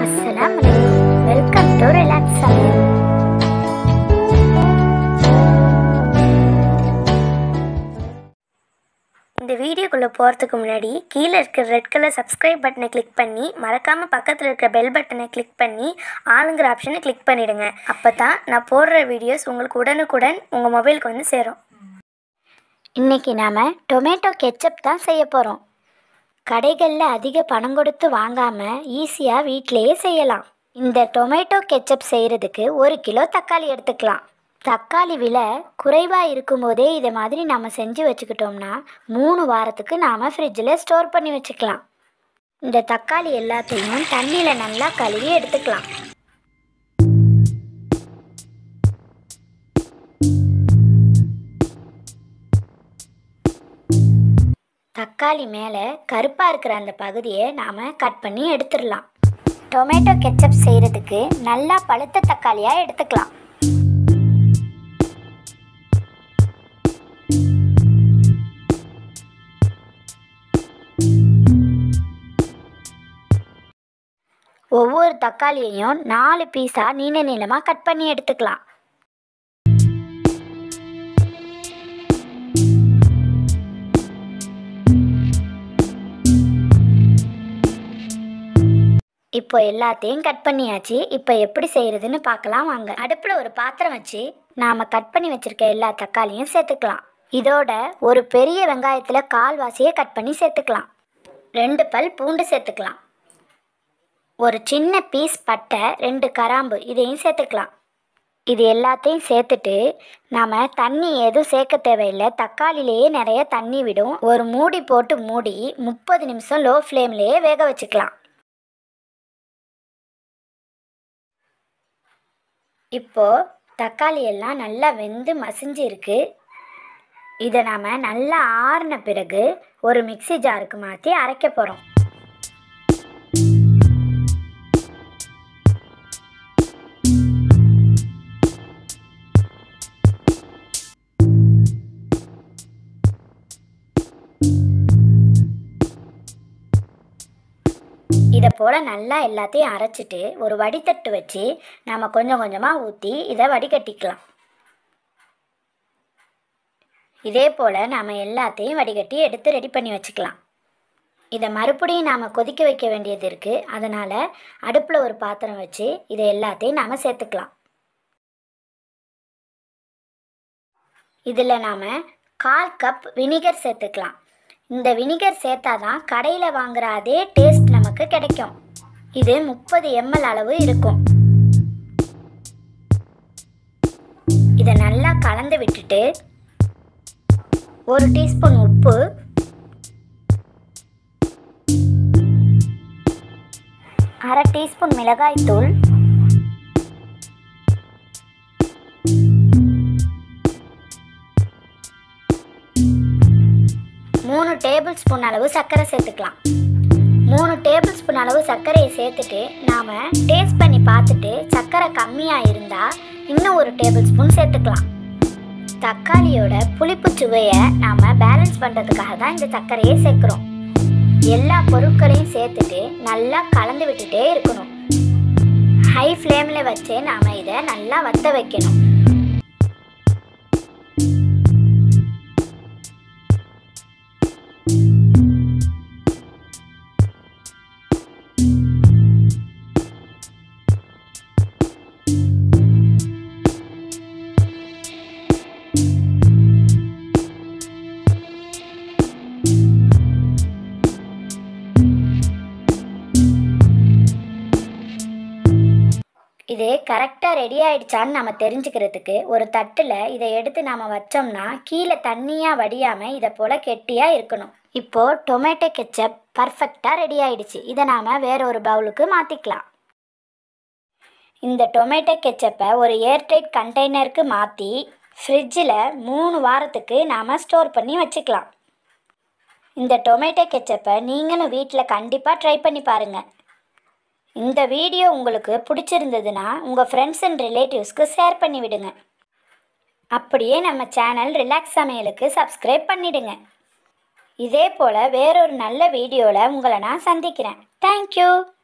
அஸ்ஸலாமு அலைக்கும் welcome to relax சமையல் இந்த வீடியோக்குள்ளே போகிறதுக்கு முன்னாடி கீழே இருக்கிற ரெட் கலர் சப்ஸ்கிரைப் பட்டனை கிளிக் பண்ணி மறக்காமல் பக்கத்தில் இருக்கிற பெல் பட்டனை கிளிக் பண்ணி ஆளுங்கிற ஆப்ஷனை கிளிக் பண்ணிடுங்க அப்போ தான் நான் போடுற வீடியோஸ் உங்களுக்கு உடனுக்குடன் உங்கள் மொபைலுக்கு வந்து சேரும் இன்றைக்கி நாம் டொமேட்டோ கெச்சப் தான் செய்ய போகிறோம் கடைகளில் அதிக பணம் கொடுத்து வாங்காமல் ஈஸியாக வீட்டிலேயே செய்யலாம் இந்த டொமேட்டோ கெச்சப் செய்கிறதுக்கு ஒரு கிலோ தக்காளி எடுத்துக்கலாம் தக்காளி விலை குறைவாக இருக்கும்போதே இதை மாதிரி நம்ம செஞ்சு வச்சுக்கிட்டோம்னா மூணு வாரத்துக்கு நாம் ஃப்ரிட்ஜில் ஸ்டோர் பண்ணி வச்சுக்கலாம் இந்த தக்காளி எல்லாத்தையும் தண்ணியில் நல்லா கழுவி எடுத்துக்கலாம் தக்காளி மேலே கருப்பாக இருக்கிற அந்த பகுதியை நாம் கட் பண்ணி எடுத்துடலாம் டொமேட்டோ கெச்சப் செய்கிறதுக்கு நல்லா பழுத்த தக்காளியாக எடுத்துக்கலாம் ஒவ்வொரு தக்காளியையும் நாலு பீஸாக நீள நீளமாக கட் பண்ணி எடுத்துக்கலாம் இப்போ எல்லாத்தையும் கட் பண்ணியாச்சு இப்போ எப்படி செய்கிறதுன்னு பார்க்கலாம் வாங்க அடுப்பில் ஒரு பாத்திரம் வச்சு நாம் கட் பண்ணி வச்சுருக்க எல்லா தக்காளியும் சேர்த்துக்கலாம் இதோட ஒரு பெரிய வெங்காயத்தில் கால்வாசியை கட் பண்ணி சேர்த்துக்கலாம் ரெண்டு பல் பூண்டு சேர்த்துக்கலாம் ஒரு சின்ன பீஸ் பட்டை ரெண்டு கராம்பு இதையும் சேர்த்துக்கலாம் இது எல்லாத்தையும் சேர்த்துட்டு நாம் தண்ணி எதுவும் சேர்க்க தேவையில்லை தக்காளிலேயே நிறைய தண்ணி விடும் ஒரு மூடி போட்டு மூடி முப்பது நிமிஷம் லோ ஃப்ளேம்லேயே வேக வச்சுக்கலாம் இப்போது தக்காளி எல்லாம் நல்லா வெந்து மசிஞ்சு இருக்கு இதை நாம் நல்லா ஆறின பிறகு ஒரு மிக்ஸி ஜாருக்கு மாற்றி அரைக்க போகிறோம் இதை போல் நல்லா எல்லாத்தையும் அரைச்சிட்டு ஒரு வடித்தட்டு வச்சு நம்ம கொஞ்சம் கொஞ்சமாக ஊற்றி இதை வடிகட்டிக்கலாம் இதே போல் நாம் எல்லாத்தையும் வடிகட்டி எடுத்து ரெடி பண்ணி வச்சுக்கலாம் இதை மறுபடியும் நாம் கொதிக்க வைக்க வேண்டியது இருக்குது அதனால் அடுப்பில் ஒரு பாத்திரம் வச்சு இதை எல்லாத்தையும் நாம் சேர்த்துக்கலாம் இதில் நாம் கால் கப் வினிகர் சேர்த்துக்கலாம் இந்த வினிகர் சேர்த்தா தான் கடையில் வாங்குற அதே டேஸ்ட் நமக்கு கிடைக்கும் இது முப்பது எம்எல் அளவு இருக்கும் இதை நல்லா கலந்து விட்டுட்டு ஒரு டீஸ்பூன் உப்பு அரை டீஸ்பூன் மிளகாய் தூள் மூணு டேபிள் ஸ்பூன் அளவு சர்க்கரை சேர்த்துக்கலாம் மூணு டேபிள் ஸ்பூன் அளவு சர்க்கரையை சேர்த்துட்டு நாம் டேஸ்ட் பண்ணி பார்த்துட்டு சர்க்கரை கம்மியாக இருந்தால் இன்னும் ஒரு டேபிள் ஸ்பூன் சேர்த்துக்கலாம் தக்காளியோட புளிப்பு சுவையை நாம் பேலன்ஸ் பண்ணுறதுக்காக தான் இந்த சர்க்கரையை சேர்க்குறோம் எல்லா பொருட்களையும் சேர்த்துட்டு நல்லா கலந்து விட்டுட்டே இருக்கணும் ஹை ஃப்ளேமில் வச்சு நாம் இதை நல்லா வத்த வைக்கணும் இது கரெக்டாக ரெடி ஆயிடுச்சான்னு நம்ம தெரிஞ்சுக்கிறதுக்கு ஒரு தட்டில் இதை எடுத்து நாம் வச்சோம்னா கீழே தண்ணியாக வடியாமல் இதை போல் கெட்டியாக இருக்கணும் இப்போது டொமேட்டோ கெச்சப் பர்ஃபெக்டாக ரெடி ஆயிடுச்சு இதை நாம் வேற ஒரு பவுலுக்கு மாற்றிக்கலாம் இந்த டொமேட்டோ கெச்சப்பை ஒரு ஏர்டைட் கண்டெய்னருக்கு மாற்றி ஃப்ரிட்ஜில் மூணு வாரத்துக்கு நாம் ஸ்டோர் பண்ணி வச்சுக்கலாம் இந்த டொமேட்டோ கெச்சப்பை நீங்களும் வீட்டில் கண்டிப்பாக ட்ரை பண்ணி பாருங்கள் இந்த வீடியோ உங்களுக்கு பிடிச்சிருந்ததுன்னா உங்கள் ஃப்ரெண்ட்ஸ் அண்ட் ரிலேட்டிவ்ஸ்க்கு ஷேர் பண்ணி விடுங்க அப்படியே நம்ம சேனல் ரிலாக்ஸ் சமையலுக்கு சப்ஸ்கிரைப் பண்ணிடுங்க இதே போல் வேறொரு நல்ல வீடியோவில் உங்களை நான் சந்திக்கிறேன் தேங்க்யூ